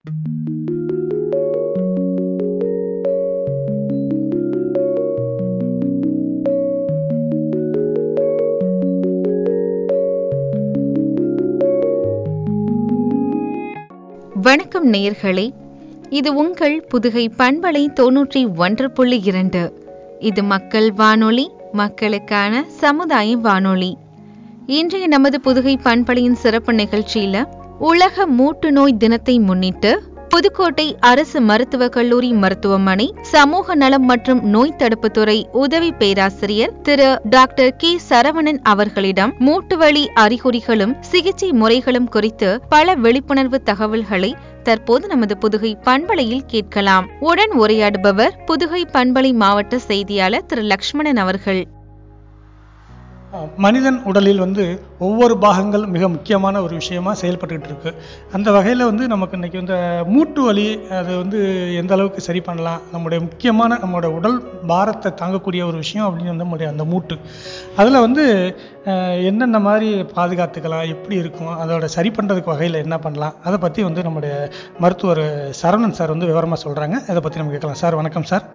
வணக்கம் நேயர்களே இது உங்கள் புதுகை பண்பலை தொன்னூற்றி ஒன்று புள்ளி இரண்டு இது மக்கள் வானொலி மக்களுக்கான சமுதாய வானொலி இன்றைய நமது புதுகை பண்பலையின் சிறப்பு நிகழ்ச்சியில உலக மூட்டு நோய் தினத்தை முன்னிட்டு புதுக்கோட்டை அரசு மருத்துவக் கல்லூரி மருத்துவமனை சமூக நலம் மற்றும் நோய் தடுப்புத்துறை உதவி பேராசிரியர் திரு டாக்டர் கே சரவணன் அவர்களிடம் மூட்டுவலி அறிகுறிகளும் சிகிச்சை முறைகளும் குறித்து பல விழிப்புணர்வு தகவல்களை தற்போது நமது புதுகை பண்பலையில் கேட்கலாம் உடன் உரையாடுபவர் புதுகை பண்பலை மாவட்ட செய்தியாளர் திரு லக்ஷ்மணன் அவர்கள் மனிதன் உடலில் வந்து ஒவ்வொரு பாகங்கள் மிக முக்கியமான ஒரு விஷயமா செயல்பட்டுக்கிட்டு இருக்கு அந்த வகையில் வந்து நமக்கு இன்னைக்கு இந்த மூட்டு வலி அது வந்து எந்த அளவுக்கு சரி பண்ணலாம் நம்முடைய முக்கியமான நம்மளோட உடல் பாரத்தை தாங்கக்கூடிய ஒரு விஷயம் அப்படின்னு வந்து நம்முடைய அந்த மூட்டு அதில் வந்து அஹ், என்னென்ன மாதிரி பாதுகாத்துக்கலாம் எப்படி இருக்கும் அதோட சரி பண்ணுறதுக்கு வகையில் என்ன பண்ணலாம் அதை பற்றி வந்து நம்முடைய மருத்துவர் சரவணன் சார் வந்து விவரமாக சொல்கிறாங்க அதை பற்றி நம்ம கேட்கலாம் சார் வணக்கம் சார்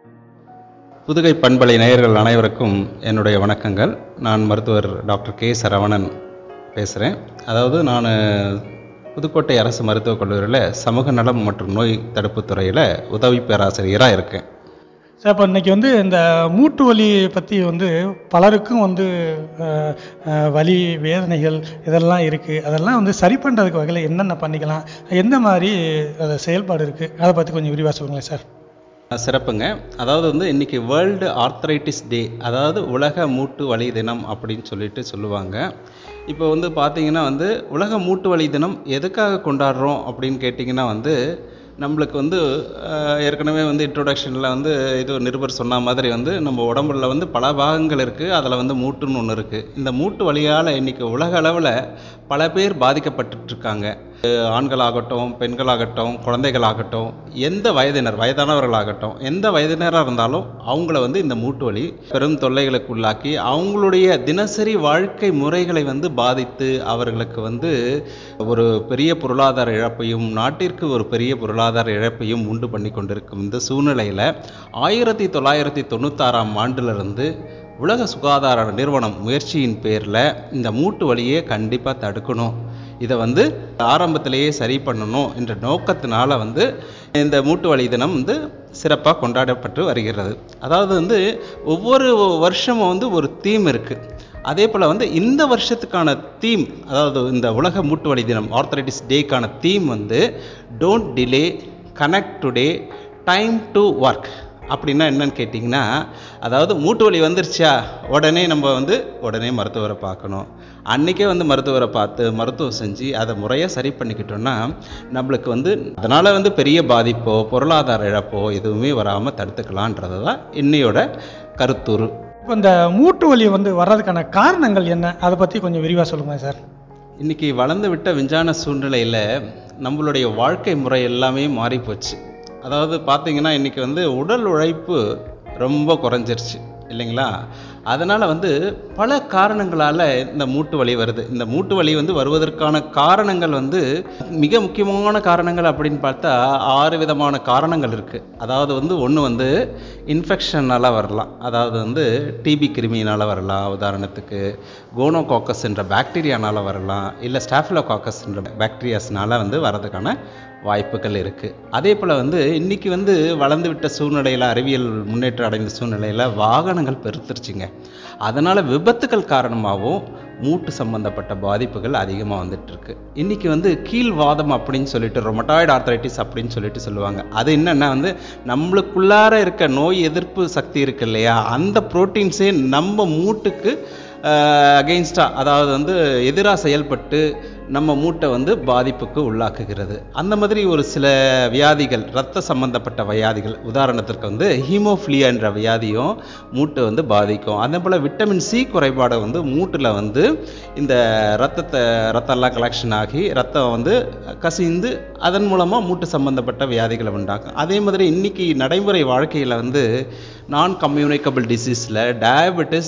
புதுகை பண்பலை நேயர்கள் அனைவருக்கும் என்னுடைய வணக்கங்கள் நான் மருத்துவர் டாக்டர் கே சரவணன் பேசுகிறேன் அதாவது நான் புதுக்கோட்டை அரசு மருத்துவக் கல்லூரியில் சமூக நலம் மற்றும் நோய் தடுப்புத் துறையில் உதவி பேராசிரியராக இருக்கேன் சார் இப்போ இன்னைக்கு வந்து இந்த மூட்டு வலி பற்றி வந்து பலருக்கும் வந்து அஹ், அஹ், வலி வேதனைகள் இதெல்லாம் இருக்குது அதெல்லாம் வந்து சரி பண்ணுறதுக்கு வகையில் என்னென்ன பண்ணிக்கலாம் எந்த மாதிரி அது செயல்பாடு இருக்குது அதை பற்றி கொஞ்சம் விரிவாக சொல்லுங்களேன் சார் சிறப்புங்க அதாவது வந்து இன்னைக்கு வேர்ல்டு ஆர்த்தரைட்டிஸ் டே அதாவது உலக மூட்டு வலி தினம் அப்படின்னு சொல்லிட்டு சொல்லுவாங்க இப்போ வந்து பார்த்தீங்கன்னா வந்து உலக மூட்டு வலி தினம் எதுக்காக கொண்டாடுறோம் அப்படின்னு கேட்டிங்கன்னா வந்து நம்மளுக்கு வந்து அஹ், ஏற்கனவே வந்து இன்ட்ரோடக்ஷனில் வந்து இது ஒரு நிருபர் சொன்ன மாதிரி வந்து நம்ம உடம்புல வந்து பல பாகங்கள் இருக்குது அதில் வந்து மூட்டுன்னு ஒன்று இருக்குது இந்த மூட்டு வலியால் இன்னைக்கு உலக அளவில் பல பேர் பாதிக்கப்பட்டுட்டு இருக்காங்க அஹ், ஆண்களாகட்டும் பெண்களாகட்டும் குழந்தைகளாகட்டும் எந்த வயதினர் வயதானவர்களாகட்டும் எந்த வயதினராக இருந்தாலும் அவங்கள வந்து இந்த மூட்டு வலி பெரும் தொல்லைகளுக்கு உள்ளாக்கி அவங்களுடைய தினசரி வாழ்க்கை முறைகளை வந்து பாதித்து அவர்களுக்கு வந்து ஒரு பெரிய பொருளாதார இழப்பையும் நாட்டிற்கு ஒரு பெரிய பொருளாதார இழப்பையும் உண்டு பண்ணி கொண்டிருக்கும் இந்த சூழ்நிலையில் ஆயிரத்தி தொள்ளாயிரத்தி தொண்ணூத்தாறாம் ஆண்டிலிருந்து உலக சுகாதார நிறுவனம் முயற்சியின் பேரில் இந்த மூட்டு வலியை கண்டிப்பாக தடுக்கணும் இதை வந்து ஆரம்பத்திலேயே சரி பண்ணணும் என்ற நோக்கத்தினால வந்து இந்த மூட்டு வலி தினம் வந்து சிறப்பாக கொண்டாடப்பட்டு வருகிறது அதாவது வந்து ஒவ்வொரு வருஷமும் வந்து ஒரு தீம் இருக்குது அதே போல் வந்து இந்த வருஷத்துக்கான தீம் அதாவது இந்த உலக மூட்டு வலி தினம் ஆர்த்தரைட்டிஸ் டேக்கான தீம் வந்து don't delay connect today time to work அப்படின்னா என்னன்னு கேட்டிங்கன்னா அதாவது மூட்டு வலி வந்துருச்சா உடனே நம்ம வந்து உடனே மருத்துவரை பார்க்கணும் அன்றைக்கே வந்து மருத்துவரை பார்த்து மருத்துவம் செஞ்சு அதை முறையாக சரி பண்ணிக்கிட்டோம்னா நம்மளுக்கு வந்து அதனால் வந்து பெரிய பாதிப்போ பொருளாதார இழப்போ எதுவுமே வராமல் தடுத்துக்கலான்றது தான் இன்னையோட கருத்துரு இப்போ இந்த மூட்டு வலி வந்து வர்றதுக்கான காரணங்கள் என்ன அதை பற்றி கொஞ்சம் விரிவாக சொல்லுங்கள் சார் இன்னைக்கு வளர்ந்து விட்ட விஞ்ஞான சூழ்நிலையில் நம்மளுடைய வாழ்க்கை முறை எல்லாமே மாறி போச்சு அதாவது பார்த்தீங்கன்னா இன்னைக்கு வந்து உடல் உழைப்பு ரொம்ப குறைஞ்சிருச்சு இல்லைங்களா அதனால் வந்து பல காரணங்களால் இந்த மூட்டு வலி வருது இந்த மூட்டு வலி வந்து வருவதற்கான காரணங்கள் வந்து மிக முக்கியமான காரணங்கள் அப்படின்னு பார்த்தா ஆறு விதமான காரணங்கள் இருக்குது அதாவது வந்து ஒன்று வந்து இன்ஃபெக்ஷனால் வரலாம் அதாவது வந்து டிபி கிருமியினால் வரலாம் உதாரணத்துக்கு கோனோகாக்கஸ் என்ற பாக்டீரியானால் வரலாம் இல்லை ஸ்டாஃபிலோகாக்கஸ் என்ற பாக்டீரியாஸ்னால வந்து வரதுக்கான வாய்ப்புகள் இருக்குது அதே போல் வந்து இன்றைக்கி வந்து வளர்ந்து விட்ட சூழ்நிலையில் அறிவியல் முன்னேற்றம் அடைந்த சூழ்நிலையில் வாகனங்கள் பெருத்துருச்சுங்க அதனால் விபத்துக்கள் காரணமாகவும் மூட்டு சம்பந்தப்பட்ட பாதிப்புகள் அதிகமாக வந்துட்டு இருக்கு இன்னைக்கு வந்து கீழ்வாதம் அப்படின்னு சொல்லிட்டு ரொமட்டாய்டு ஆர்த்தரைட்டிஸ் அப்படின்னு சொல்லிட்டு சொல்லுவாங்க அது என்னன்னா வந்து நம்மளுக்குள்ளார இருக்க நோய் எதிர்ப்பு சக்தி இருக்கு இல்லையா அந்த புரோட்டீன்ஸே நம்ம மூட்டுக்கு அகெயின்ஸ்டாக அதாவது வந்து எதிராக செயல்பட்டு நம்ம மூட்டை வந்து பாதிப்புக்கு உள்ளாக்குகிறது அந்த மாதிரி ஒரு சில வியாதிகள் இரத்த சம்பந்தப்பட்ட வியாதிகள் உதாரணத்திற்கு வந்து ஹீமோஃபிலியா என்ற வியாதியும் மூட்டை வந்து பாதிக்கும் அதே போல் விட்டமின் சி குறைபாடு வந்து மூட்டில் வந்து இந்த ரத்தத்தை ரத்தம்லாம் கலெக்ஷன் ஆகி ரத்தம் வந்து கசிந்து அதன் மூலமாக மூட்டு சம்பந்தப்பட்ட வியாதிகளை உண்டாக்கும் அதே மாதிரி இன்னைக்கு நடைமுறை வாழ்க்கையில் வந்து நான் கம்யூனிகபிள் டிசீஸில் டயபெட்டிஸும்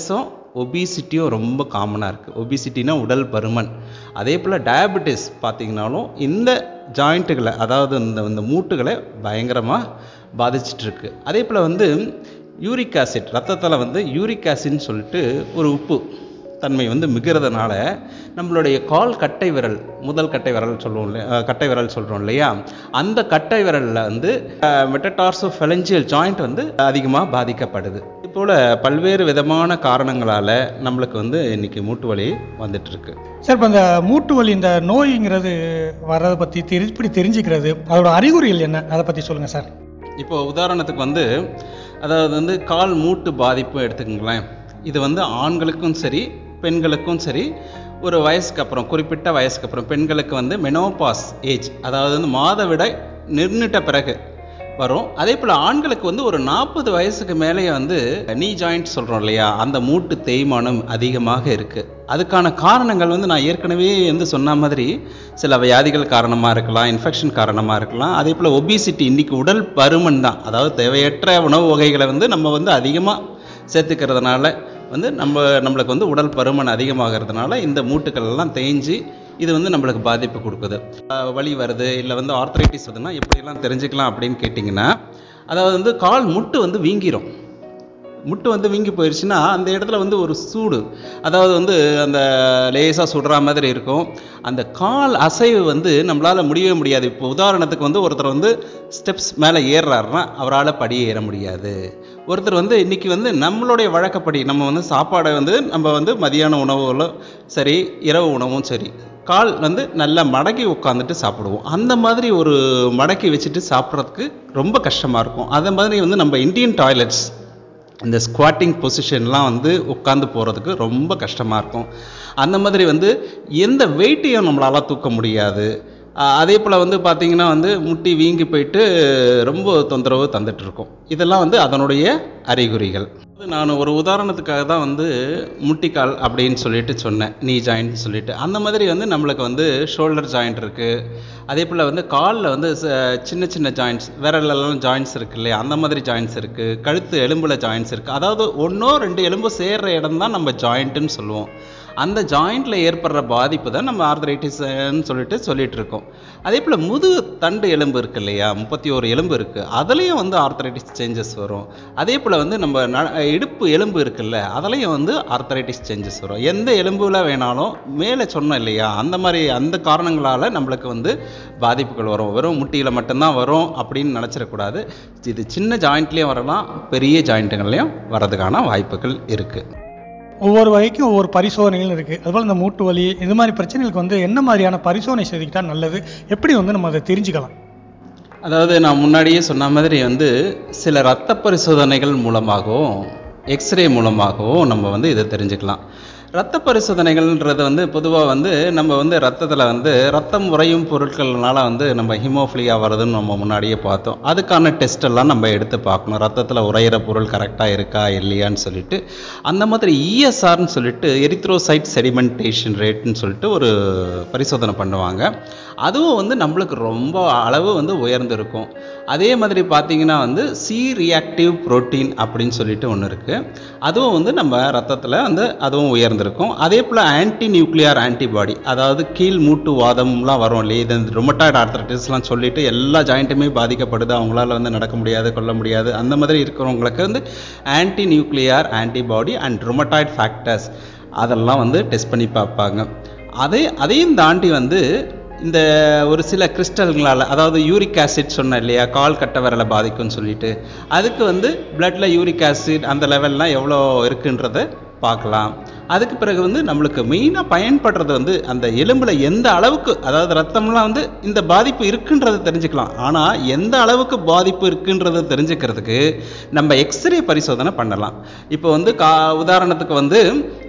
ஒபிசிட்டியும் ரொம்ப காமனாக இருக்குது ஒபிசிட்டினா உடல் பருமன் அதே போல் டயபெட்டிஸ் பார்த்தீங்கன்னாலும் இந்த ஜாயிண்ட்டுகளை அதாவது இந்த இந்த மூட்டுகளை பயங்கரமாக பாதிச்சிட்டு இருக்கு அதே போல் வந்து யூரிக் ஆசிட் ரத்தத்தில் வந்து யூரிக் ஆசிட்னு சொல்லிட்டு ஒரு உப்பு தன்மை வந்து மிகிறதுனால நம்மளுடைய கால் கட்டை விரல் முதல் கட்டை விரல் சொல்லுவோம் இல்லையா அஹ் கட்டை விரல் சொல்கிறோம் இல்லையா அந்த கட்டை விரலில் வந்து மெட்டடார்சோ ஃபெலஞ்சியல் ஜாயிண்ட் வந்து அதிகமாக பாதிக்கப்படுது இதுபோல் பல்வேறு விதமான காரணங்களால் நம்மளுக்கு வந்து இன்னைக்கு மூட்டு வலி வந்துட்டு இருக்கு சார் இப்போ இந்த மூட்டு வலி இந்த நோய்ங்கிறது வர்றதை பற்றி தெரி இப்படி தெரிஞ்சுக்கிறது அதோட அறிகுறிகள் என்ன அதை பற்றி சொல்லுங்கள் சார் இப்போ உதாரணத்துக்கு வந்து அதாவது வந்து கால் மூட்டு பாதிப்பு எடுத்துக்கங்களேன் இது வந்து ஆண்களுக்கும் சரி பெண்களுக்கும் சரி ஒரு வயசுக்கு அப்புறம் குறிப்பிட்ட வயசுக்கு அப்புறம் பெண்களுக்கு வந்து மெனோபாஸ் ஏஜ் அதாவது வந்து மாதவிடை நிர்ணிட்ட பிறகு வரும் அதே போல் ஆண்களுக்கு வந்து ஒரு நாற்பது வயசுக்கு மேலேயே வந்து நீ ஜாயிண்ட் சொல்கிறோம் இல்லையா அந்த மூட்டு தேய்மானம் அதிகமாக இருக்குது அதுக்கான காரணங்கள் வந்து நான் ஏற்கனவே வந்து சொன்ன மாதிரி சில வியாதிகள் காரணமாக இருக்கலாம் இன்ஃபெக்ஷன் காரணமாக இருக்கலாம் அதே போல் ஒபிசிட்டி இன்னைக்கு உடல் பருமன் தான் அதாவது தேவையற்ற உணவு வகைகளை வந்து நம்ம வந்து அதிகமாக சேர்த்துக்கிறதுனால வந்து நம்ம நம்மளுக்கு வந்து உடல் பருமன் அதிகமாகிறதுனால இந்த மூட்டுக்கள் எல்லாம் தேஞ்சு இது வந்து நம்மளுக்கு பாதிப்பு கொடுக்குது அஹ் வலி வருது இல்லை வந்து ஆர்த்ரைட்டிஸ் வருதுன்னா எப்படியெல்லாம் தெரிஞ்சுக்கலாம் அப்படின்னு கேட்டிங்கன்னா அதாவது வந்து கால் முட்டு வந்து வீங்கிரும் முட்டு வந்து வீங்கி போயிடுச்சுன்னா அந்த இடத்துல வந்து ஒரு சூடு அதாவது வந்து அந்த லேசாக சுடுற மாதிரி இருக்கும் அந்த கால் அசைவு வந்து நம்மளால் முடியவே முடியாது இப்போ உதாரணத்துக்கு வந்து ஒருத்தர் வந்து ஸ்டெப்ஸ் மேலே ஏறுறாருன்னா அவரால் படி ஏற முடியாது ஒருத்தர் வந்து இன்னைக்கு வந்து நம்மளுடைய வழக்கப்படி நம்ம வந்து சாப்பாடை வந்து நம்ம வந்து மதியான உணவுகளும் சரி இரவு உணவும் சரி கால் வந்து நல்லா மடக்கி உட்காந்துட்டு சாப்பிடுவோம் அந்த மாதிரி ஒரு மடக்கி வச்சுட்டு சாப்பிட்றதுக்கு ரொம்ப கஷ்டமாக இருக்கும் அதே மாதிரி வந்து நம்ம இந்தியன் டாய்லெட்ஸ் இந்த ஸ்குவாட்டிங் பொசிஷன்லாம் வந்து உட்காந்து போகிறதுக்கு ரொம்ப கஷ்டமாக இருக்கும் அந்த மாதிரி வந்து எந்த வெயிட்டையும் நம்மளால தூக்க முடியாது அஹ் அதே போல் வந்து பார்த்திங்கன்னா வந்து முட்டி வீங்கி போயிட்டு ரொம்ப தொந்தரவு தந்துட்டு இருக்கும் இதெல்லாம் வந்து அதனுடைய அறிகுறிகள் நான் ஒரு உதாரணத்துக்காக தான் வந்து முட்டிக்கால் அப்படின்னு சொல்லிட்டு சொன்னேன் நீ ஜாயிண்ட் சொல்லிட்டு அந்த மாதிரி வந்து நம்மளுக்கு வந்து ஷோல்டர் ஜாயிண்ட் இருக்குது அதே போல் வந்து காலில் வந்து ச- சின்ன சின்ன ஜாயிண்ட்ஸ் விரலெல்லாம் ஜாயிண்ட்ஸ் இருக்கு இல்லையா அந்த மாதிரி ஜாயிண்ட்ஸ் இருக்குது கழுத்து எலும்புல ஜாயிண்ட்ஸ் இருக்குது அதாவது ஒன்றோ ரெண்டு எலும்பு சேர்ற இடம் தான் நம்ம ஜாயிண்ட்டுன்னு சொல்லுவோம் அந்த ஜாயிண்ட்ல ஏற்படுற பாதிப்பு தான் நம்ம ஆர்த்தரைட்டிஸ்ன்னு சொல்லிட்டு சொல்லிட்டு இருக்கோம் அதே போல் முதுகு தண்டு எலும்பு இருக்கு இல்லையா முப்பத்தி ஒரு எலும்பு இருக்கு அதுலேயும் வந்து ஆர்த்தரைட்டிஸ் சேஞ்சஸ் வரும் அதே போல் வந்து நம்ம ந- இடுப்பு எலும்பு இருக்குல்ல அதுலேயும் வந்து ஆர்த்தரைட்டிஸ் சேஞ்சஸ் வரும் எந்த எலும்புல வேணாலும் மேலே சொன்னோம் இல்லையா அந்த மாதிரி அந்த காரணங்களால நம்மளுக்கு வந்து பாதிப்புகள் வரும் வெறும் முட்டியில் மட்டும்தான் வரும் அப்படின்னு நினச்சிடக்கூடாது இது சின்ன ஜாயிண்ட்லேயும் வரலாம் பெரிய ஜாயிண்ட்டுகள்லையும் வரதுக்கான வாய்ப்புகள் இருக்குது ஒவ்வொரு வகைக்கும் ஒவ்வொரு பரிசோதனைகள் இருக்குது அதுபோல் இந்த மூட்டு வலி இது மாதிரி பிரச்சனைகளுக்கு வந்து என்ன மாதிரியான பரிசோதனை செய்துக்கிட்டா நல்லது எப்படி வந்து நம்ம அதை தெரிஞ்சுக்கலாம் அதாவது நான் முன்னாடியே சொன்ன மாதிரி வந்து சில இரத்த பரிசோதனைகள் மூலமாகவும் எக்ஸ்ரே மூலமாகவும் நம்ம வந்து இதை தெரிஞ்சுக்கலாம் இரத்த பரிசோதனைகள்ன்றது வந்து பொதுவாக வந்து நம்ம வந்து ரத்தத்தில் வந்து ரத்தம் உறையும் பொருட்கள்னால வந்து நம்ம ஹிமோஃபிலியா வருதுன்னு நம்ம முன்னாடியே பார்த்தோம் அதுக்கான டெஸ்ட் எல்லாம் நம்ம எடுத்து பார்க்கணும் ரத்தத்தில் உறையிற பொருள் கரெக்டாக இருக்கா இல்லையான்னு சொல்லிட்டு அந்த மாதிரி இஎஸ்ஆர்னு சொல்லிட்டு எரித்ரோசைட் செடிமெண்டேஷன் ரேட்னு சொல்லிட்டு ஒரு பரிசோதனை பண்ணுவாங்க அதுவும் வந்து நம்மளுக்கு ரொம்ப அளவு வந்து உயர்ந்திருக்கும் அதே மாதிரி பார்த்தீங்கன்னா வந்து சி ரியாக்டிவ் புரோட்டீன் அப்படின்னு சொல்லிட்டு ஒன்று இருக்குது அதுவும் வந்து நம்ம ரத்தத்தில் வந்து அதுவும் உயர்ந்திருக்கும் அதே போல் ஆன்டி நியூக்ளியர் ஆன்டிபாடி அதாவது கீழ் மூட்டு வாதம்லாம் வரும் இல்லையா இது ரொமட்டாய்டு ஆர்த்தரைட்டிஸ்லாம் சொல்லிட்டு எல்லா ஜாயிண்ட்டுமே பாதிக்கப்படுது அவங்களால வந்து நடக்க முடியாது கொள்ள முடியாது அந்த மாதிரி இருக்கிறவங்களுக்கு வந்து anti nuclear antibody and rheumatoid factors அதெல்லாம் வந்து டெஸ்ட் பண்ணி பார்ப்பாங்க அதே அதையும் தாண்டி வந்து இந்த ஒரு சில கிறிஸ்டல்களால் அதாவது யூரிக் ஆசிட் சொன்னேன் இல்லையா கால் கட்டை விரலை பாதிக்கும்னு சொல்லிட்டு அதுக்கு வந்து பிளட்ல யூரிக் ஆசிட் அந்த லெவல்லாம் எவ்வளோ இருக்குன்றத பார்க்கலாம் அதுக்கு பிறகு வந்து நம்மளுக்கு மெயினாக பயன்படுறது வந்து அந்த எலும்புல எந்த அளவுக்கு அதாவது ரத்தம்லாம் வந்து இந்த பாதிப்பு இருக்குன்றதை தெரிஞ்சுக்கலாம் ஆனால் எந்த அளவுக்கு பாதிப்பு இருக்குன்றதை தெரிஞ்சுக்கிறதுக்கு நம்ம எக்ஸ்ரே பரிசோதனை பண்ணலாம் இப்போ வந்து கா உதாரணத்துக்கு வந்து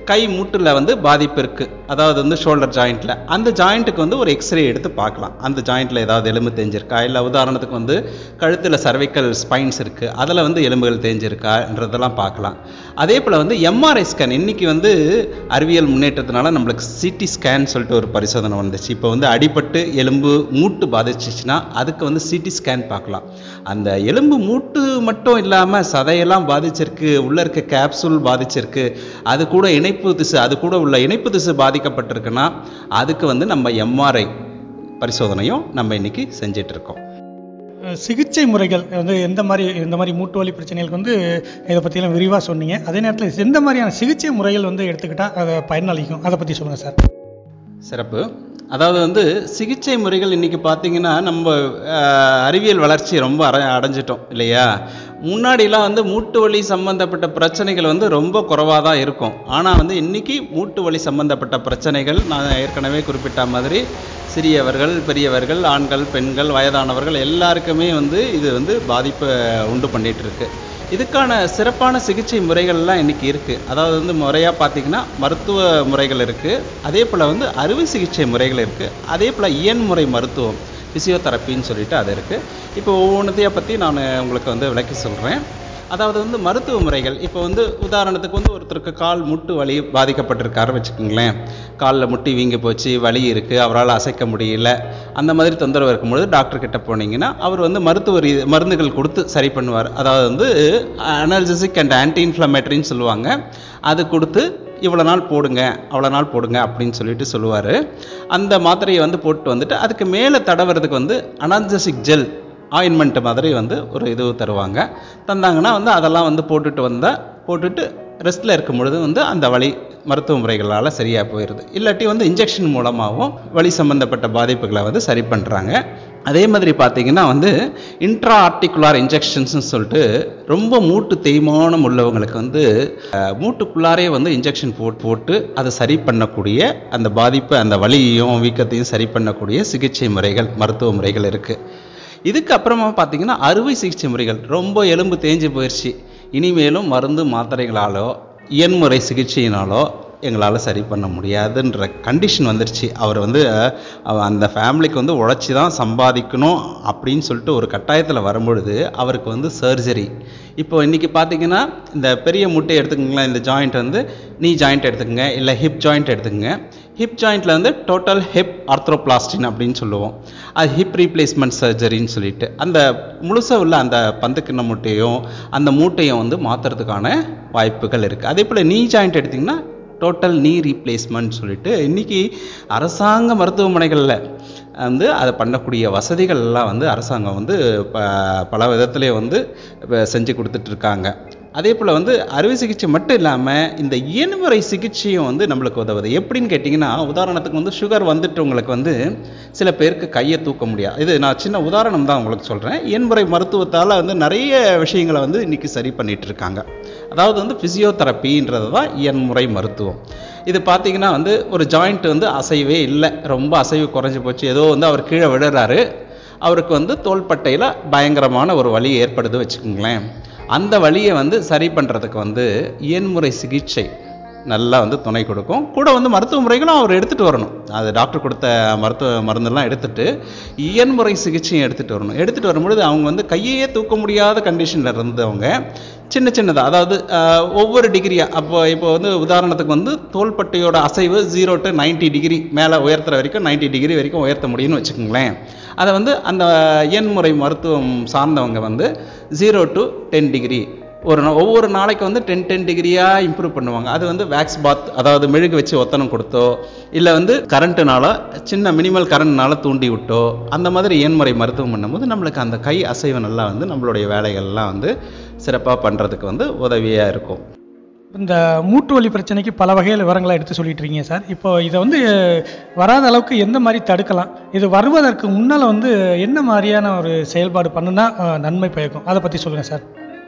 கை மூட்டில் வந்து பாதிப்பு இருக்குது அதாவது வந்து ஷோல்டர் ஜாயிண்ட்டில் அந்த ஜாயிண்ட்டுக்கு வந்து ஒரு எக்ஸ்ரே எடுத்து பார்க்கலாம் அந்த ஜாயிண்ட்டில் ஏதாவது எலும்பு தேஞ்சிருக்கா இல்லை உதாரணத்துக்கு வந்து கழுத்தில் சர்வைக்கல் ஸ்பைன்ஸ் இருக்குது அதில் வந்து எலும்புகள் தேஞ்சிருக்கான்றதெல்லாம் பார்க்கலாம் அதே போல் வந்து எம்ஆர்ஐ ஸ்கேன் இன்னைக்கு வந்து அறிவியல் முன்னேற்றத்தினால நம்மளுக்கு சிடி ஸ்கேன் சொல்லிட்டு ஒரு பரிசோதனை வந்துச்சு இப்போ வந்து அடிபட்டு எலும்பு மூட்டு பாதிச்சிச்சுன்னா அதுக்கு வந்து சிடி ஸ்கேன் பார்க்கலாம் அந்த எலும்பு மூட்டு மட்டும் இல்லாமல் சதையெல்லாம் பாதிச்சிருக்கு உள்ளே இருக்க கேப்சூல் பாதிச்சிருக்கு அது கூட இணைப்பு திசு அது கூட உள்ள இணைப்பு திசு பாதிக்கப்பட்டிருக்குன்னா அதுக்கு வந்து நம்ம எம்ஆர்ஐ பரிசோதனையும் நம்ம இன்னைக்கு செஞ்சிட்டு இருக்கோம் அஹ் சிகிச்சை முறைகள் வந்து எந்த மாதிரி இந்த மாதிரி மூட்டு வலி பிரச்சனைகளுக்கு வந்து இதை பற்றியெல்லாம் விரிவாக சொன்னீங்க அதே நேரத்தில் எந்த மாதிரியான சிகிச்சை முறைகள் வந்து எடுத்துக்கிட்டால் அதை பயனளிக்கும் அதை பற்றி சொல்லுங்கள் சார் சிறப்பு அதாவது வந்து சிகிச்சை முறைகள் இன்னைக்கு பார்த்தீங்கன்னா நம்ம அஹ், அறிவியல் வளர்ச்சி ரொம்ப அட அடைஞ்சிட்டோம் இல்லையா முன்னாடிலாம் வந்து மூட்டு வலி சம்பந்தப்பட்ட பிரச்சனைகள் வந்து ரொம்ப குறைவாக தான் இருக்கும் ஆனால் வந்து இன்னைக்கு மூட்டு வலி சம்பந்தப்பட்ட பிரச்சனைகள் நான் ஏற்கனவே குறிப்பிட்ட மாதிரி சிறியவர்கள் பெரியவர்கள் ஆண்கள் பெண்கள் வயதானவர்கள் எல்லாருக்குமே வந்து இது வந்து பாதிப்பை உண்டு பண்ணிட்டு இருக்கு இதுக்கான சிறப்பான சிகிச்சை முறைகள்லாம் இன்னைக்கு இருக்குது அதாவது வந்து முறையாக பார்த்தீங்கன்னா மருத்துவ முறைகள் இருக்குது அதே போல் வந்து அறுவை சிகிச்சை முறைகள் இருக்குது அதே போல் இயன்முறை மருத்துவம் ஃபிசியோதெரப்பின்னு சொல்லிட்டு அது இருக்குது இப்போ ஒவ்வொன்றத்தையும் பற்றி நான் உங்களுக்கு வந்து விளக்கி சொல்கிறேன் அதாவது வந்து மருத்துவ முறைகள் இப்போ வந்து உதாரணத்துக்கு வந்து ஒருத்தருக்கு கால் முட்டு வலி பாதிக்கப்பட்டிருக்காரு வச்சுக்கோங்களேன் காலில் முட்டி வீங்கி போச்சு வலி இருக்குது அவரால் அசைக்க முடியல அந்த மாதிரி தொந்தரவு இருக்கும்பொழுது டாக்டர் கிட்ட போனீங்கன்னா அவர் வந்து மருத்துவ ரீ- மருந்துகள் கொடுத்து சரி பண்ணுவார் அதாவது வந்து அனர்ஜெசிக் அண்ட் ஆன்டி இன்ஃப்ளமேட்டரின்னு சொல்லுவாங்க அது கொடுத்து இவ்வளோ நாள் போடுங்க அவ்வளோ நாள் போடுங்க அப்படின்னு சொல்லிட்டு சொல்லுவார் அந்த மாத்திரையை வந்து போட்டு வந்துட்டு அதுக்கு மேலே தடவுறதுக்கு வந்து அனால்ஜெசிக் ஜெல் ஆயின்மெண்ட் மாதிரி வந்து ஒரு இது தருவாங்க தந்தாங்கன்னா வந்து அதெல்லாம் வந்து போட்டுட்டு வந்தால் போட்டுட்டு ரெஸ்ட்டில் இருக்கும் பொழுது வந்து அந்த வலி மருத்துவ முறைகளால் சரியாக போயிடுது இல்லாட்டி வந்து இன்ஜெக்ஷன் மூலமாகவும் வலி சம்பந்தப்பட்ட பாதிப்புகளை வந்து சரி பண்ணுறாங்க அதே மாதிரி பார்த்தீங்கன்னா வந்து இன்ட்ரா ஆர்டிகுலார் இன்ஜெக்ஷன்ஸ்னு சொல்லிட்டு ரொம்ப மூட்டு தேய்மானம் உள்ளவங்களுக்கு வந்து அஹ், மூட்டுக்குள்ளாரே வந்து இன்ஜெக்ஷன் போட்டு போட்டு அதை சரி பண்ணக்கூடிய அந்த பாதிப்பை அந்த வலியையும் வீக்கத்தையும் சரி பண்ணக்கூடிய சிகிச்சை முறைகள் மருத்துவ முறைகள் இருக்குது இதுக்கு அப்புறமா பார்த்தீங்கன்னா அறுவை சிகிச்சை முறைகள் ரொம்ப எலும்பு தேஞ்சு போயிடுச்சு இனிமேலும் மருந்து மாத்திரைகளாலோ இயன்முறை சிகிச்சையினாலோ எங்களால் சரி பண்ண முடியாதுன்ற கண்டிஷன் வந்துருச்சு அவர் வந்து அஹ், அவ- அந்த ஃபேமிலிக்கு வந்து உழைச்சி தான் சம்பாதிக்கணும் அப்படின்னு சொல்லிட்டு ஒரு கட்டாயத்தில் வரும்பொழுது அவருக்கு வந்து சர்ஜரி இப்போ இன்றைக்கி பார்த்தீங்கன்னா இந்த பெரிய முட்டை எடுத்துக்கங்களேன் இந்த ஜாயிண்ட் வந்து நீ ஜாயிண்ட் எடுத்துக்கங்க இல்லை ஹிப் ஜாயிண்ட் எடுத்துக்கங்க ஹிப் ஜாயிண்ட்டில் வந்து டோட்டல் ஹிப் ஆர்த்ரோபிளாஸ்டின் அப்படின்னு சொல்லுவோம் அது ஹிப் ரீப்ளேஸ்மெண்ட் சர்ஜரின்னு சொல்லிட்டு அந்த முழுசாக உள்ள அந்த பந்துக்கிண்ண மூட்டையும் அந்த மூட்டையும் வந்து மாற்றுறதுக்கான வாய்ப்புகள் இருக்குது அதே போல் நீ ஜாயிண்ட் எடுத்திங்கன்னா டோட்டல் நீ ரீப்ளேஸ்மெண்ட் சொல்லிட்டு இன்றைக்கி அரசாங்க மருத்துவமனைகளில் வந்து அதை பண்ணக்கூடிய வசதிகள் எல்லாம் வந்து அரசாங்கம் வந்து ப பல விதத்திலே வந்து இப்ப செஞ்சு கொடுத்துட்ருக்காங்க அதே போல் வந்து அறுவை சிகிச்சை மட்டும் இல்லாமல் இந்த இயன்முறை சிகிச்சையும் வந்து நம்மளுக்கு உதவுது எப்படின்னு கேட்டிங்கன்னா உதாரணத்துக்கு வந்து சுகர் வந்துட்டு உங்களுக்கு வந்து சில பேருக்கு கையை தூக்க முடியாது இது நான் சின்ன உதாரணம் தான் உங்களுக்கு சொல்கிறேன் இயன்முறை மருத்துவத்தால் வந்து நிறைய விஷயங்களை வந்து இன்றைக்கி சரி பண்ணிட்டு இருக்காங்க அதாவது வந்து ஃபிசியோதெரப்பின்றது தான் இயன்முறை மருத்துவம் இது பார்த்தீங்கன்னா வந்து ஒரு ஜாயிண்ட் வந்து அசைவே இல்லை ரொம்ப அசைவு குறைஞ்சி போச்சு ஏதோ வந்து அவர் கீழே விழுறாரு அவருக்கு வந்து தோள்பட்டையில் பயங்கரமான ஒரு வலி ஏற்படுது வச்சுக்கோங்களேன் அந்த வலியை வந்து சரி பண்ணுறதுக்கு வந்து இயன்முறை சிகிச்சை நல்லா வந்து துணை கொடுக்கும் கூட வந்து மருத்துவ முறைகளும் அவர் எடுத்துகிட்டு வரணும் அது டாக்டர் கொடுத்த மருத்துவ மருந்தெல்லாம் எடுத்துட்டு இயன்முறை சிகிச்சையும் எடுத்துகிட்டு வரணும் எடுத்துகிட்டு வரும்பொழுது அவங்க வந்து கையையே தூக்க முடியாத கண்டிஷனில் இருந்தவங்க சின்ன சின்னதாக அதாவது ஆஹ், ஒவ்வொரு டிகிரியாக அப்போ இப்போ வந்து உதாரணத்துக்கு வந்து தோள்பட்டையோட அசைவு ஜீரோ டு 90 டிகிரி மேலே உயர்த்துற வரைக்கும் 90 டிகிரி வரைக்கும் உயர்த்த முடியும்னு வச்சுக்கோங்களேன் அதை வந்து அந்த எண்முறை மருத்துவம் சார்ந்தவங்க வந்து ஜீரோ டு டென் டிகிரி ஒரு நா- ஒவ்வொரு நாளைக்கு வந்து டென் டென் டிகிரியாக இம்ப்ரூவ் பண்ணுவாங்க அது வந்து வேக்ஸ் பாத் அதாவது மெழுகு வச்சு ஒத்தனம் கொடுத்தோ இல்லை வந்து கரண்ட்டுனால சின்ன மினிமல் கரண்ட்னால தூண்டி விட்டோ அந்த மாதிரி எண்முறை மருத்துவம் பண்ணும்போது நம்மளுக்கு அந்த கை அசைவு நல்லா வந்து நம்மளுடைய வேலைகள்லாம் வந்து சிறப்பாக பண்ணுறதுக்கு வந்து உதவியாக இருக்கும் இந்த மூட்டு வலி பிரச்சனைக்கு பல வகையில் விவரங்களை எடுத்து சொல்லிட்டு இருக்கீங்க சார் இப்போ இதை வந்து வராத அளவுக்கு எந்த மாதிரி தடுக்கலாம் இது வருவதற்கு முன்னால் வந்து என்ன மாதிரியான ஒரு செயல்பாடு பண்ணுனா அஹ், நன்மை பயக்கும் அதை பற்றி சொல்லுங்கள் சார்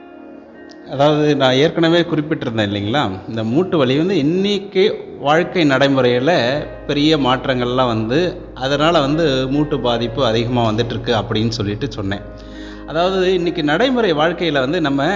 அதாவது நான் ஏற்கனவே குறிப்பிட்டிருந்தேன் இல்லைங்களா இந்த மூட்டு வலி வந்து இன்னைக்கு வாழ்க்கை நடைமுறையில் பெரிய மாற்றங்கள்லாம் வந்து அதனால் வந்து மூட்டு பாதிப்பு அதிகமாக வந்துட்டு இருக்கு அப்படின்னு சொல்லிட்டு சொன்னேன் அதாவது இன்னைக்கு நடைமுறை வாழ்க்கையில் வந்து நம்ம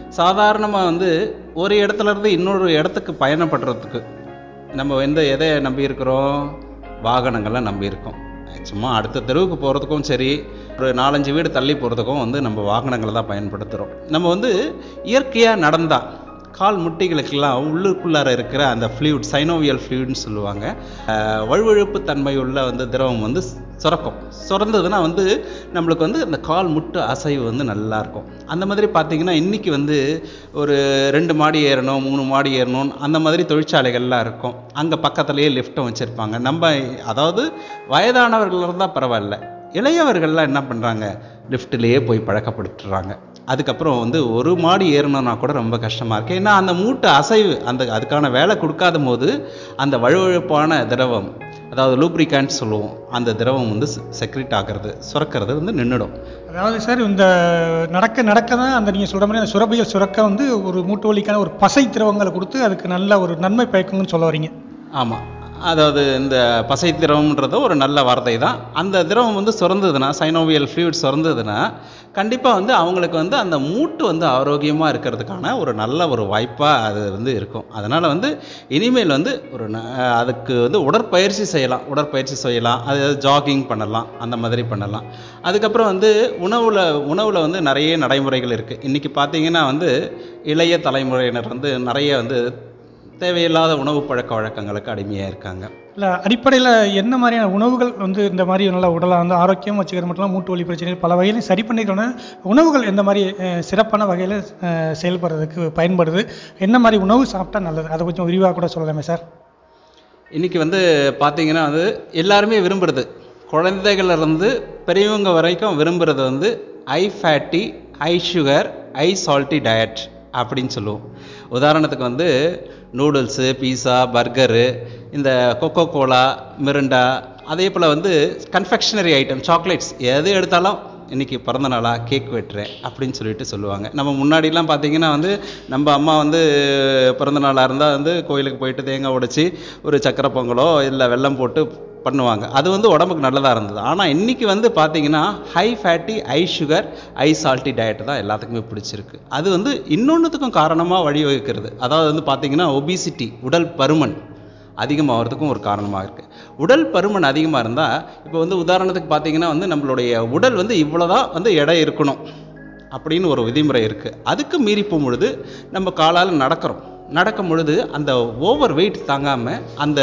சாதாரணமாக வந்து ஒரு இடத்துல இருந்து இன்னொரு இடத்துக்கு பயணப்படுறதுக்கு நம்ம வந்து எதை நம்பி இருக்கிறோம் வாகனங்களை நம்பி இருக்கோம் சும்மா அடுத்த தெருவுக்கு போகிறதுக்கும் சரி ஒரு நாலஞ்சு வீடு தள்ளி போகிறதுக்கும் வந்து நம்ம வாகனங்களை தான் பயன்படுத்துகிறோம் நம்ம வந்து இயற்கையாக நடந்தா கால் முட்டிகளுக்கெல்லாம் உள்ளுக்குள்ளார இருக்கிற அந்த ஃப்ளூயிட் சைனோவியல் ஃப்ளூயிட்னு சொல்லுவாங்க அஹ், வழுவழுப்பு தன்மை உள்ள வந்து திரவம் வந்து சுரக்கும் சுரந்ததுன்னா வந்து நம்மளுக்கு வந்து அந்த கால் முட்டு அசைவு வந்து நல்லா இருக்கும் அந்த மாதிரி பார்த்தீங்கன்னா இன்னைக்கு வந்து ஒரு ரெண்டு மாடி ஏறணும் மூணு மாடி ஏறணும் அந்த மாதிரி தொழிற்சாலைகள்லாம் இருக்கும் அங்கே பக்கத்துலேயே லிஃப்ட்டும் வச்சுருப்பாங்க நம்ம அதாவது வயதானவர்கள் இருந்தால் பரவாயில்ல இளையவர்கள்லாம் என்ன பண்ணுறாங்க லிஃப்ட்லேயே போய் பழக்கப்படுத்துறாங்க அதுக்கப்புறம் வந்து ஒரு மாடி ஏறணும்னா கூட ரொம்ப கஷ்டமாக இருக்குது ஏன்னா அந்த மூட்டை அசைவு அந்த அதுக்கான வேலை கொடுக்காத போது அந்த வழுவழுப்பான திரவம் அதாவது லூப்ரிகான்ட் சொல்லுவோம் அந்த திரவம் வந்து செக்ரிட் ஆகிறது சுரக்கிறது வந்து நின்றுடும் அதாவது சார் இந்த நடக்க நடக்க தான் அந்த நீங்கள் சொல்கிற மாதிரி அந்த சுரபியல் சுரக்க வந்து ஒரு மூட்டு வலிக்கான ஒரு பசை திரவங்களை கொடுத்து அதுக்கு நல்ல ஒரு நன்மை பயக்குங்கன்னு சொல்ல வரீங்க ஆமாம் அதாவது இந்த பசை திரவம்ன்றது ஒரு நல்ல வார்த்தை தான் அந்த திரவம் வந்து சுரந்ததுன்னா சைனோவியல் ஃப்ளூயிட் சுரந்ததுன்னா கண்டிப்பாக வந்து அவங்களுக்கு வந்து அந்த மூட்டு வந்து ஆரோக்கியமாக இருக்கிறதுக்கான ஒரு நல்ல ஒரு வாய்ப்பாக அது வந்து இருக்கும் அதனால் வந்து இனிமேல் வந்து ஒரு ந- அதுக்கு வந்து உடற்பயிற்சி செய்யலாம் உடற்பயிற்சி செய்யலாம் அது ஜாகிங் பண்ணலாம் அந்த மாதிரி பண்ணலாம் அதுக்கப்புறம் வந்து உணவில் உணவில் வந்து நிறைய நடைமுறைகள் இருக்குது இன்றைக்கி பார்த்தீங்கன்னா வந்து இளைய தலைமுறையினர் வந்து நிறைய வந்து தேவையில்லாத உணவு பழக்க வழக்கங்களுக்கு அடிமையாக இருக்காங்க இல்லை அடிப்படையில் என்ன மாதிரியான உணவுகள் வந்து இந்த மாதிரி நல்லா உடலை வந்து ஆரோக்கியம் வச்சுக்கிறது மட்டும் இல்லாம மூட்டு வலி பிரச்சனைகள் பல வகையிலும் சரி பண்ணிக்கிறோன்னா உணவுகள் எந்த மாதிரி அஹ், சிறப்பான வகையில் செயல்படுறதுக்கு பயன்படுது என்ன மாதிரி உணவு சாப்பிட்டா நல்லது அதை கொஞ்சம் விரிவாக கூட சொல்லலாமே சார் இன்னைக்கு வந்து பார்த்தீங்கன்னா வந்து எல்லாருமே விரும்புறது குழந்தைகள்ல இருந்து பெரியவங்க வரைக்கும் விரும்புறது வந்து high fatty high sugar high salty diet அப்படின்னு சொல்லுவோம் உதாரணத்துக்கு வந்து நூடுல்ஸு பீஸா பர்கரு இந்த கொக்கோ கோலா மிரிண்டா அதே போல் வந்து கன்ஃபெக்ஷனரி ஐட்டம் சாக்லேட்ஸ் எது எடுத்தாலும் இன்னைக்கு பிறந்த நாளா கேக் வெட்டுறேன் அப்படின்னு சொல்லிட்டு சொல்லுவாங்க நம்ம முன்னாடிலாம் பார்த்தீங்கன்னா வந்து நம்ம அம்மா வந்து பிறந்த நாளாக இருந்தால் வந்து கோயிலுக்கு போயிட்டு தேங்காய் உடைச்சி ஒரு சக்கரை பொங்கலோ இல்லை வெல்லம் போட்டு பண்ணுவாங்க அது வந்து உடம்புக்கு நல்லதாக இருந்தது ஆனால் இன்னைக்கு வந்து பார்த்தீங்கன்னா high fatty high sugar high salty diet தான் எல்லாத்துக்குமே பிடிச்சிருக்கு அது வந்து இன்னொன்றுத்துக்கும் காரணமாக வழிவகுக்கிறது அதாவது வந்து பார்த்தீங்கன்னா ஒபிசிட்டி உடல் பருமன் அதிகமாகிறதுக்கும் ஒரு காரணமாக இருக்குது உடல் பருமன் அதிகமாக இருந்தால் இப்போ வந்து உதாரணத்துக்கு பார்த்தீங்கன்னா வந்து நம்மளுடைய உடல் வந்து இவ்வளோதான் வந்து எடை இருக்கணும் அப்படின்னு ஒரு விதிமுறை இருக்குது அதுக்கு மீறி போகும் பொழுது நம்ம காலால் நடக்கிறோம் நடக்கும் பொழுது அந்த ஓவர் வெயிட் தாங்காமல் அந்த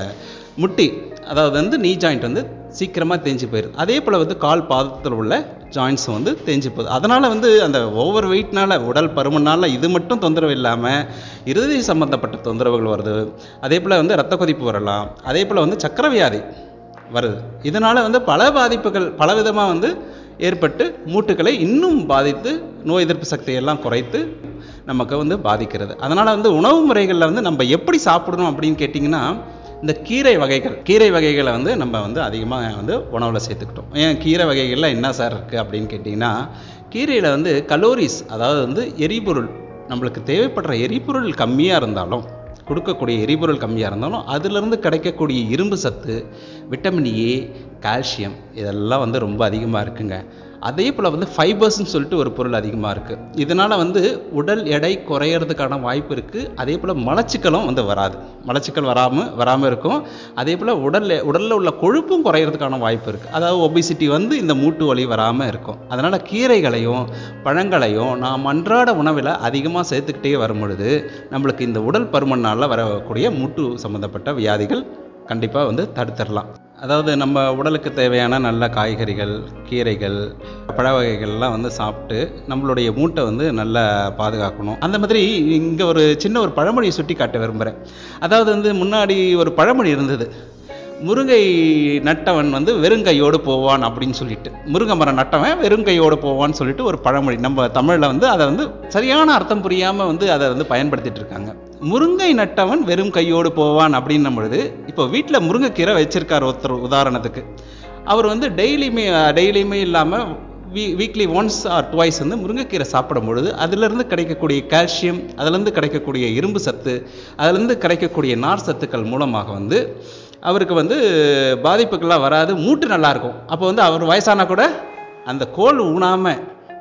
முட்டி அதாவது வந்து நீ ஜாயிண்ட் வந்து சீக்கிரமாக தேஞ்சு போயிடுது அதே போல் வந்து கால் பாதத்தில் உள்ள ஜாயின்ஸ் வந்து தேஞ்சு போகுது அதனால் வந்து அந்த ஓவர் வெயிட்னால உடல் பருமனால இது மட்டும் தொந்தரவு இல்லாமல் இருதய சம்பந்தப்பட்ட தொந்தரவுகள் வருது அதே போல் வந்து ரத்த கொதிப்பு வரலாம் அதே போல் வந்து சக்கரை வியாதி வருது இதனால் வந்து பல பாதிப்புகள் பலவிதமாக வந்து ஏற்பட்டு மூட்டுகளை இன்னும் பாதித்து நோய் எதிர்ப்பு சக்தியெல்லாம் குறைத்து நமக்கு வந்து பாதிக்கிறது அதனால் வந்து உணவு முறைகளில் வந்து நம்ம எப்படி சாப்பிடணும் அப்படின்னு கேட்டிங்கன்னா இந்த கீரை வகைகள் கீரை வகைகளை வந்து நம்ம வந்து அதிகமாக வந்து உணவில் சேர்த்துக்கிட்டோம் ஏன் கீரை வகைகளில் என்ன சார் இருக்குது அப்படின்னு கேட்டிங்கன்னா கீரையில் வந்து கலோரிஸ் அதாவது வந்து எரிபொருள் நம்மளுக்கு தேவைப்படுற எரிபொருள் கம்மியாக இருந்தாலும் கொடுக்கக்கூடிய எரிபொருள் கம்மியாக இருந்தாலும் அதிலிருந்து கிடைக்கக்கூடிய இரும்பு சத்து விட்டமின் ஏ கால்சியம் இதெல்லாம் வந்து ரொம்ப அதிகமாக இருக்குங்க அதே போல் வந்து ஃபைபர்ஸ்னு சொல்லிட்டு ஒரு பொருள் அதிகமாக இருக்குது இதனால் வந்து உடல் எடை குறையிறதுக்கான வாய்ப்பு இருக்குது அதே போல் மலச்சிக்கலும் வந்து வராது மலச்சிக்கல் வராமல் வராமல் இருக்கும் அதே போல் உடல் உடலில் உள்ள கொழுப்பும் குறையிறதுக்கான வாய்ப்பு இருக்குது அதாவது ஒபிசிட்டி வந்து இந்த மூட்டு வலி வராமல் இருக்கும் அதனால் கீரைகளையும் பழங்களையும் நாம் அன்றாட உணவில் அதிகமாக சேர்த்துக்கிட்டே வரும் பொழுது நம்மளுக்கு இந்த உடல் பருமனால் வரக்கூடிய மூட்டு சம்மந்தப்பட்ட வியாதிகள் கண்டிப்பாக வந்து தடுத்துடலாம் அதாவது நம்ம உடலுக்கு தேவையான நல்ல காய்கறிகள் கீரைகள் பழ வகைகள்லாம் வந்து சாப்பிட்டு நம்மளுடைய மூட்டை வந்து நல்லா பாதுகாக்கணும் அந்த மாதிரி இங்கே ஒரு சின்ன ஒரு பழமொழியை சுட்டி காட்ட விரும்புகிறேன் அதாவது வந்து முன்னாடி ஒரு பழமொழி இருந்தது முருங்கை நட்டவன் வந்து வெறுங்கையோடு போவான் அப்படின்னு சொல்லிட்டு முருங்கை மரம் நட்டவன் வெறுங்கையோடு போவான்னு சொல்லிட்டு ஒரு பழமொழி நம்ம தமிழில் வந்து அதை வந்து சரியான அர்த்தம் புரியாமல் வந்து அதை வந்து பயன்படுத்திட்டு இருக்காங்க முருங்கை நட்டவன் வெறும் கையோடு போவான் அப்படின்னும் பொழுது இப்போ வீட்டில் முருங்கைக்கீரை வச்சிருக்கார் ஒருத்தர் உதாரணத்துக்கு அவர் வந்து டெய்லியுமே டெய்லியுமே இல்லாமல் வீ வீக்லி ஒன்ஸ் ஆர் டுவைஸ் வந்து முருங்கைக்கீரை சாப்பிடும் பொழுது அதிலிருந்து கிடைக்கக்கூடிய கால்சியம் அதிலிருந்து கிடைக்கக்கூடிய இரும்பு சத்து அதிலிருந்து கிடைக்கக்கூடிய நார் சத்துக்கள் மூலமாக வந்து அவருக்கு வந்து பாதிப்புகள்லாம் வராது மூட்டு நல்லா இருக்கும் அப்போ வந்து அவர் வயசானா கூட அந்த கோல் ஊனாமல்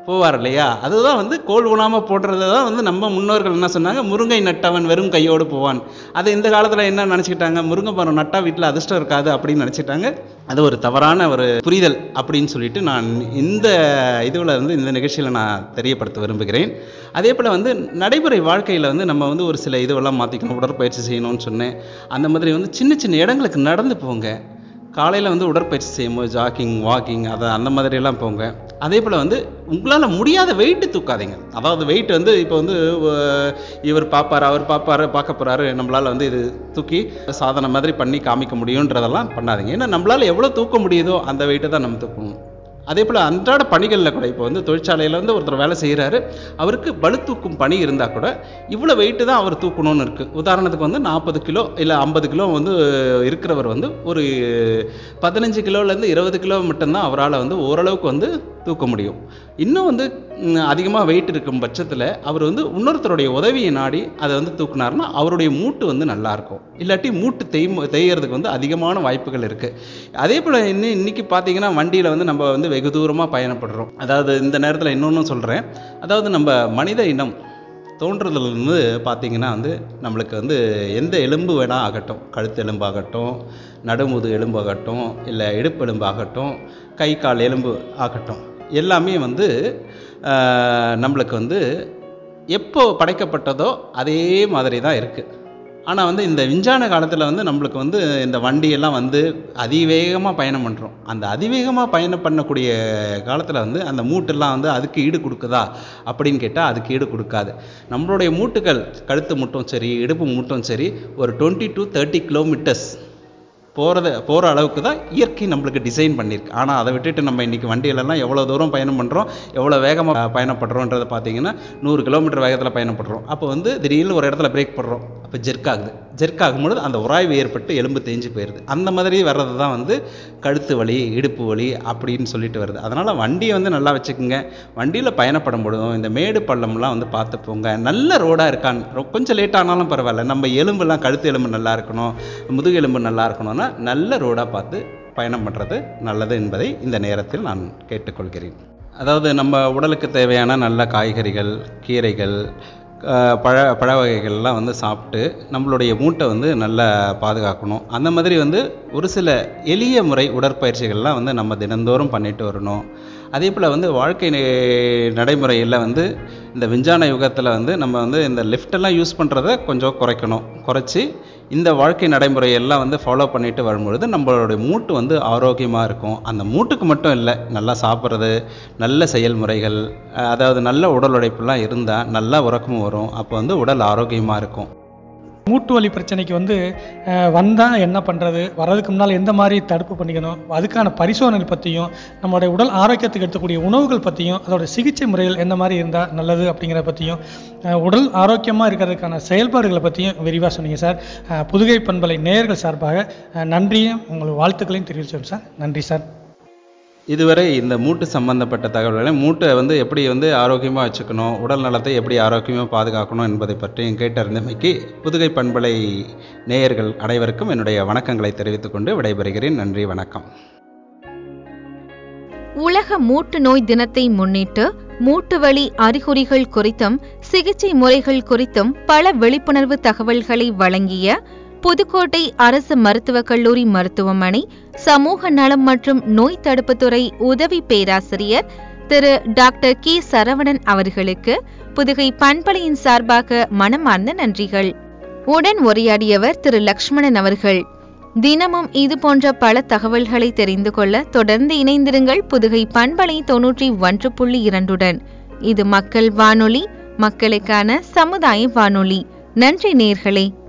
போவார் இல்லையா அதுதான் வந்து கோல் ஊனாமல் போடுறது தான் வந்து நம்ம முன்னோர்கள் என்ன சொன்னாங்க முருங்கை நட்டவன் வெறும் கையோடு போவான் அது இந்த காலத்தில் என்ன நினச்சிக்கிட்டாங்க முருங்கை மரம் நட்டா வீட்டில் அதிர்ஷ்டம் இருக்காது அப்படின்னு நினச்சிட்டாங்க அது ஒரு தவறான ஒரு புரிதல் அப்படின்னு சொல்லிட்டு நான் இந்த இதுவில் வந்து இந்த நிகழ்ச்சியில் நான் தெரியப்படுத்த விரும்புகிறேன் அதே போல் வந்து நடைமுறை வாழ்க்கையில் வந்து நம்ம வந்து ஒரு சில இதுவெல்லாம் மாற்றிக்கணும் உடற்பயிற்சி செய்யணும்னு சொன்னேன் அந்த மாதிரி வந்து சின்ன சின்ன இடங்களுக்கு நடந்து போங்க காலையில் வந்து உடற்பயிற்சி செய்யும்போது ஜாக்கிங் வாக்கிங் அதை அந்த மாதிரியெல்லாம் போங்க அதே போல் வந்து உங்களால் முடியாத வெயிட்டு தூக்காதீங்க அதாவது வெயிட் வந்து இப்போ வந்து அஹ், இவர் பார்ப்பார் அவர் பார்ப்பாரு பார்க்க போகிறாரு நம்மளால் வந்து இது தூக்கி சாதனை மாதிரி பண்ணி காமிக்க முடியுன்றதெல்லாம் பண்ணாதீங்க ஏன்னா நம்மளால் எவ்வளோ தூக்க முடியுதோ அந்த வெயிட்டை தான் நம்ம தூக்கணும் அதே போல் அன்றாட பணிகளில் கூட இப்போ வந்து தொழிற்சாலையில் வந்து ஒருத்தர் வேலை செய்கிறாரு அவருக்கு பளு தூக்கும் பணி இருந்தால் கூட இவ்வளோ வெயிட்டு தான் அவர் தூக்கணும்னு இருக்குது உதாரணத்துக்கு வந்து நாற்பது கிலோ இல்லை ஐம்பது கிலோ வந்து இருக்கிறவர் வந்து ஒரு பதினஞ்சு கிலோலேருந்து இருபது கிலோ மட்டும்தான் அவரால் வந்து ஓரளவுக்கு வந்து தூக்க முடியும் இன்னும் வந்து அதிகமாக வெயிட் இருக்கும் பட்சத்தில் அவர் வந்து இன்னொருத்தருடைய உதவியை நாடி அதை வந்து தூக்குனாருன்னா அவருடைய மூட்டு வந்து நல்லா இருக்கும் இல்லாட்டி மூட்டு தேய் தேயறதுக்கு வந்து அதிகமான வாய்ப்புகள் இருக்குது அதே போல் இன்னும் இன்னைக்கு பார்த்தீங்கன்னா வண்டியில் வந்து நம்ம வந்து வெகு தூரமாக பயணப்படுறோம் அதாவது இந்த நேரத்தில் இன்னொன்று சொல்கிறேன் அதாவது நம்ம மனித இனம் தோன்றுதலிருந்து பார்த்தீங்கன்னா வந்து நம்மளுக்கு வந்து எந்த எலும்பு வேணால் ஆகட்டும் கழுத்து எலும்பாகட்டும் நடுமுது எலும்பாகட்டும் இல்லை இடுப்பு எலும்பாகட்டும் கை கால் எலும்பு ஆகட்டும் எல்லாமே வந்து ஆஹ், நம்மளுக்கு வந்து எப்போ படைக்கப்பட்டதோ அதே மாதிரி தான் இருக்குது ஆனால் வந்து இந்த விஞ்ஞான காலத்தில் வந்து நம்மளுக்கு வந்து இந்த வண்டியெல்லாம் வந்து அதிவேகமாக பயணம் பண்ணுறோம் அந்த அதிவேகமாக பயணம் பண்ணக்கூடிய காலத்தில் வந்து அந்த மூட்டெல்லாம் வந்து அதுக்கு ஈடு கொடுக்குதா அப்படின்னு கேட்டால் அதுக்கு ஈடு கொடுக்காது நம்மளுடைய மூட்டுகள் கழுத்து மூட்டும் சரி இடுப்பு மூட்டும் சரி ஒரு டுவெண்ட்டி டு தேர்ட்டி கிலோமீட்டர்ஸ் போகிறத போகிற அளவுக்கு தான் இயற்கை நம்மளுக்கு டிசைன் பண்ணியிருக்கு ஆனால் அதை விட்டுட்டு நம்ம இன்றைக்கி வண்டியிலலாம் எவ்வளோ தூரம் பயணம் பண்ணுறோம் எவ்வளோ வேகமாக பயணப்படுறோன்றதை பார்த்தீங்கன்னா நூறு கிலோமீட்டர் வேகத்தில் பயணப்படுறோம் அப்போ வந்து திடீர்னு ஒரு இடத்துல பிரேக் பண்ணுறோம் அப்போ ஜெர்க் ஆகுது ஜெர்க் ஆகும்பொழுது அந்த உராய்வு ஏற்பட்டு எலும்பு தேஞ்சு போயிடுது அந்த மாதிரி வர்றது தான் வந்து கழுத்து வலி இடுப்பு வலி அப்படின்னு சொல்லிட்டு வருது அதனால் வண்டியை வந்து நல்லா வச்சுக்கோங்க வண்டியில் பயணப்படும் பொழுதும் இந்த மேடு பள்ளம்லாம் வந்து பார்த்து போங்க நல்ல ரோடாக இருக்கான்னு ரொ- கொஞ்சம் லேட் ஆனாலும் பரவாயில்ல நம்ம எலும்புலாம் கழுத்து எலும்பு நல்லா இருக்கணும் முதுகு எலும்பு நல்லா இருக்கணும்னா நல்ல ரோடாக பார்த்து பயணம் பண்ணுறது நல்லது என்பதை இந்த நேரத்தில் நான் கேட்டுக்கொள்கிறேன் அதாவது நம்ம உடலுக்கு தேவையான நல்ல காய்கறிகள் கீரைகள் அஹ், பழ பழ வகைகள்லாம் வந்து சாப்பிட்டு நம்மளுடைய மூட்டை வந்து நல்லா பாதுகாக்கணும் அந்த மாதிரி வந்து ஒரு சில எளிய முறை உடற்பயிற்சிகள்லாம் வந்து நம்ம தினந்தோறும் பண்ணிட்டு வரணும் அதே போல் வந்து வாழ்க்கை நெ- நடைமுறையில் வந்து இந்த விஞ்ஞான யுகத்தில் வந்து நம்ம வந்து இந்த லிஃப்டெல்லாம் யூஸ் பண்ணுறத கொஞ்சம் குறைக்கணும் குறைச்சி இந்த வாழ்க்கை நடைமுறையெல்லாம் வந்து ஃபாலோ பண்ணிட்டு வரும்பொழுது நம்மளுடைய மூட்டு வந்து ஆரோக்கியமாக இருக்கும் அந்த மூட்டுக்கு மட்டும் இல்லை நல்லா சாப்பிட்றது நல்ல செயல்முறைகள் அஹ் அதாவது நல்ல உடல் உழைப்புலாம் இருந்தால் நல்லா உறக்கமும் வரும் அப்போ வந்து உடல் ஆரோக்கியமாக இருக்கும் மூட்டு வலி பிரச்சனைக்கு வந்து வந்தால் என்ன பண்ணுறது வர்றதுக்கு முன்னால் எந்த மாதிரி தடுப்பு பண்ணிக்கணும் அதுக்கான பரிசோதனை பற்றியும் நம்மளுடைய உடல் ஆரோக்கியத்துக்கு எடுக்கக்கூடிய உணவுகள் பற்றியும் அதோட சிகிச்சை முறைகள் எந்த மாதிரி இருந்தால் நல்லது அப்படிங்கிறத பற்றியும் அஹ், உடல் ஆரோக்கியமாக இருக்கிறதுக்கான செயல்பாடுகளை பற்றியும் விரிவாக சொன்னீங்க சார் அஹ், புதுகை பண்பலை நேயர்கள் சார்பாக அஹ், நன்றியும் உங்களுக்கு வாழ்த்துக்களையும் தெரிவிச்சோம் சார் நன்றி சார் இதுவரை இந்த மூட்டு சம்பந்தப்பட்ட தகவல்களை மூட்டை வந்து எப்படி வந்து ஆரோக்கியமாக வச்சுக்கணும் உடல் நலத்தை எப்படி ஆரோக்கியமாக பாதுகாக்கணும் என்பதை பற்றியும் கேட்டறிந்தமைக்கு புதுகை பண்பலை நேயர்கள் அனைவருக்கும் என்னுடைய வணக்கங்களை தெரிவித்துக் கொண்டு விடைபெறுகிறேன் நன்றி வணக்கம் உலக மூட்டு நோய் தினத்தை முன்னிட்டு மூட்டு வலி அறிகுறிகள் குறித்தும் சிகிச்சை முறைகள் குறித்தும் பல விழிப்புணர்வு தகவல்களை வழங்கிய புதுக்கோட்டை அரசு மருத்துவக் கல்லூரி மருத்துவமனை சமூக நலம் மற்றும் நோய் தடுப்புத்துறை உதவி பேராசிரியர் திரு டாக்டர் கே சரவணன் அவர்களுக்கு புதுகை பண்பலையின் சார்பாக மனமார்ந்த நன்றிகள் உடன் உரையாடியவர் திரு லக்ஷ்மணன் அவர்கள் தினமும் இது போன்ற பல தகவல்களை தெரிந்து கொள்ள தொடர்ந்து இணைந்திருங்கள் புதுகை பண்பலை தொன்னூற்றி ஒன்று புள்ளி இரண்டுடன் இது மக்கள் வானொலி மக்களுக்கான சமுதாய வானொலி நன்றி நேர்களே